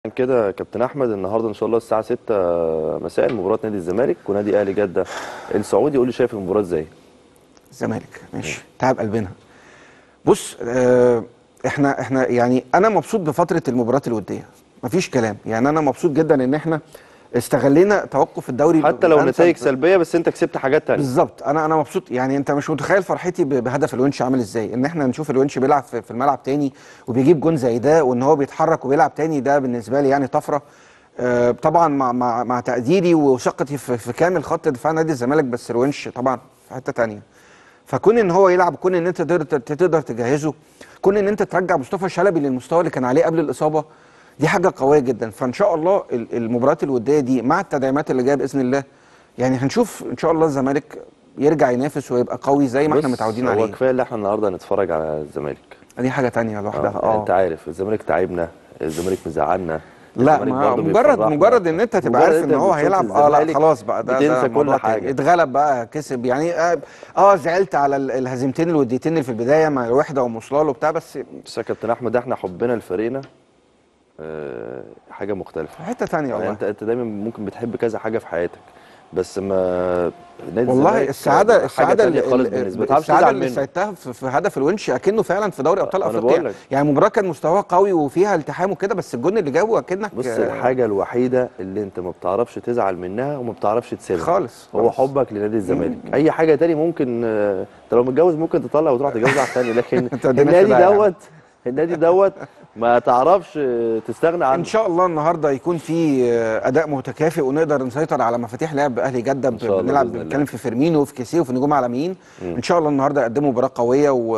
عشان كده يا كابتن احمد النهارده ان شاء الله الساعه 6 مساء مباراه نادي الزمالك ونادي اهلي جده السعودي قول لي شايف المباراه ازاي الزمالك ماشي تعب قلبنا بص آه احنا احنا يعني انا مبسوط بفتره المباريات الوديه مفيش كلام يعني انا مبسوط جدا ان احنا استغلينا توقف الدوري حتى لو بأنسب- نتائج سلبيه بس انت كسبت حاجات تانية بالظبط انا انا مبسوط يعني انت مش متخيل فرحتي ب- بهدف الونش عامل ازاي ان احنا نشوف الونش بيلعب في في الملعب تاني وبيجيب جون زي ده وان هو بيتحرك وبيلعب تاني ده بالنسبه لي يعني طفره آه، طبعا مع مع مع تقديري وثقتي في, في كامل خط دفاع نادي الزمالك بس الونش طبعا في حته تانية فكون ان هو يلعب كون ان انت تقدر تقدر تجهزه كون ان انت ترجع مصطفى شلبي للمستوى اللي كان عليه قبل الاصابه دي حاجه قويه جدا فان شاء الله ال- المباريات الوديه دي مع التدعيمات اللي جايه باذن الله يعني هنشوف ان شاء الله الزمالك يرجع ينافس ويبقى قوي زي ما احنا بص، متعودين هو عليه كفايه اللي احنا النهارده هنتفرج على الزمالك دي حاجه تانية لوحدها آه. اه انت عارف الزمالك تعبنا الزمالك مزعلنا لا الزمالك ما برضه مجرد بيفرحنا. مجرد ان انت تبقى مجرد عارف انت ان هو بتشوف هيلعب اه لا الزمالك خلاص بقى ده بتنسى ده كل موضوع تاني. حاجة. اتغلب بقى كسب يعني اه, آه زعلت على ال- الهزيمتين الوديتين اللي في البدايه مع الوحده ومصلال وبتاع بس بس يا كابتن احمد احنا حبنا لفريقنا آه، حاجه مختلفه في حته تانية يعني والله انت انت دايما ممكن بتحب كذا حاجه في حياتك بس ما نادي والله الزمالك السعاده حاجة السعاده تانية اللي خالص بالنسبه ما تعرفش السعاده تزعل اللي منه ساعدتها في, في هدف الونش اكنه فعلا في دوري ابطال أنا افريقيا بقول لك. يعني المباراه كان مستواها قوي وفيها التحام وكده بس الجون اللي جابه اكنك بص آه، الحاجه الوحيده اللي انت ما بتعرفش تزعل منها وما بتعرفش تسيبها خالص، هو خالص. حبك لنادي الزمالك اي حاجه تاني ممكن آه، انت لو متجوز ممكن تطلع وتروح تتجوز واحد تاني لكن أنت ودينا النادي في داهية. دوت النادي دوت ما تعرفش آه، تستغنى عنه ان شاء الله النهارده يكون في آه، اداء متكافئ ونقدر نسيطر على مفاتيح لعب اهلي جده إن شاء الله بنلعب بإذن الله. بنتكلم في فيرمينو وفي كيسيه وفي نجوم عالميين ان شاء الله النهارده يقدموا مباراه قويه و